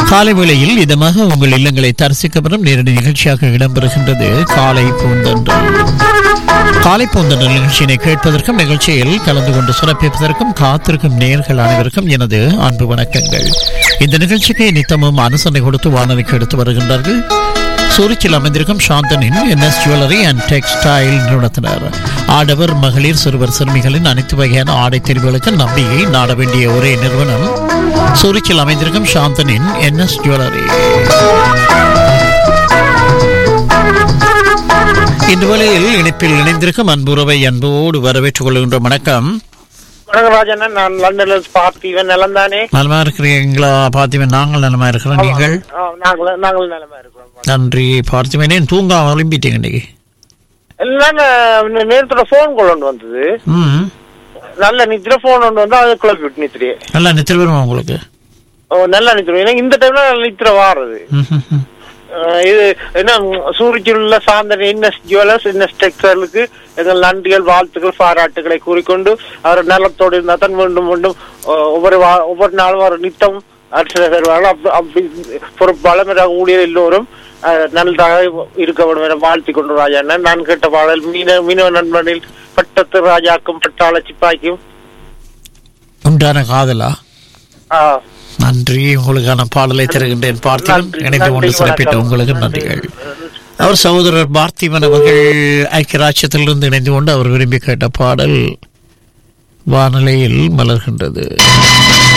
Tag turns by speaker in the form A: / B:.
A: காலை வேளையில் இதமாக உங்கள் இல்லங்களை தரிசிக்கப்படும் நேரடி நிகழ்ச்சியாக இடம்பெறுகின்றது காலை பூந்தன்றல் காலை பூந்தன்றல் நிகழ்ச்சியினை கேட்பதற்கும் நிகழ்ச்சியில் கலந்து கொண்டு சிறப்பிப்பதற்கும் காத்திருக்கும் நேர்கள் அனைவருக்கும் எனது அன்பு வணக்கங்கள் இந்த நிகழ்ச்சிக்கு நித்தமும் அனுசரணை கொடுத்து வானொலிக்கு எடுத்து வருகின்றார்கள் சூரிச்சில் அமைந்திருக்கும் சாந்தனின் என்எஸ் ஜுவல்லரி அண்ட் டெக்ஸ்டைல் நிறுவனத்தினர் ஆடவர் மகளிர் சிறுவர் சிறுமிகளின் அனைத்து வகையான ஆடை தெரிவுகளுக்கு நம்பிக்கை நாட வேண்டிய ஒரே நிறுவனம் சூரிச்சில் அமைந்திருக்கும் சாந்தனின் என்எஸ் ஜுவல்லரி இந்த வேளையில் இணைப்பில் இணைந்திருக்கும் அன்புறவை அன்போடு வரவேற்றுக் கொள்கின்ற வணக்கம்
B: வணக்கம் ராஜண்ணன் நான் லண்டன்ல இருந்து பார்த்தீவன் நிலம் தானே
A: நலமா இருக்கிறீங்களா பார்த்திபன் நாங்கள் நலமா இருக்கிறோம் நீங்கள்
B: நாங்கள் நாங்கள் நிலமா இருக்கிறோம்
A: நன்றி பார்த்திபனே தூங்க விளம்பிட்டீங்க இன்னைக்கு
B: எல்லாம் நேரத்தோட போன் கால் ஒன்று வந்தது
A: ம்
B: நல்ல நித்திர போன் ஒன்று வந்து அது குழப்பி விட்டு நித்திரையே
A: நல்லா நித்திர வருமா உங்களுக்கு
B: ஓ நல்ல நித்திரம் ஏன்னா இந்த டைம்ல நல்ல நித்திர வாடுறது
A: ம், ம், ம்.
B: அஹ் இது என்ன சூரிச்சுள்ள சார்ந்த என்எஸ் ஜுவல்லர்ஸ் என்எஸ் டெக்ஸ்டைலுக்கு எங்கள் நன்றிகள் வாழ்த்துக்கள் பாராட்டுகளை கூறிக்கொண்டு அவர் நலத்தோடு இருந்தால் தான் மீண்டும் மீண்டும் அஹ், ஒவ்வொரு வா- ஒவ்வொரு நாளும் ஒரு நித்தம் அரசு தருவார்கள் அப்படி அப்படி பொறுப்பாளர் ஊழியர் எல்லோரும் அஹ், நன்றாக இருக்க வேண்டும் என வாழ்த்தி கொண்டு ராஜா அண்ணன். நான் கேட்ட பாடல் மீன மீனவ நண்பனில் பட்டத்து ராஜாக்கும் பட்டாள சிப்பாய்க்கும்
A: உண்டான காதலா
B: ஆஹ்,
A: நன்றி உங்களுக்கான பாடலை தருகின்றேன் பார்த்திபன்
B: நன்றி,
A: இணைந்து கொண்டு
B: நன்றி,
A: சிறப்பிட்ட
B: வணக்கம்.
A: உங்களுக்கு நன்றிகள் அவர் சகோதரர் பார்த்திபன் அவர்கள் ஐக்கியராட்சியத்திலிருந்து இணைந்து கொண்டு அவர் விரும்பி கேட்ட பாடல் வானிலையில் மலர்கின்றது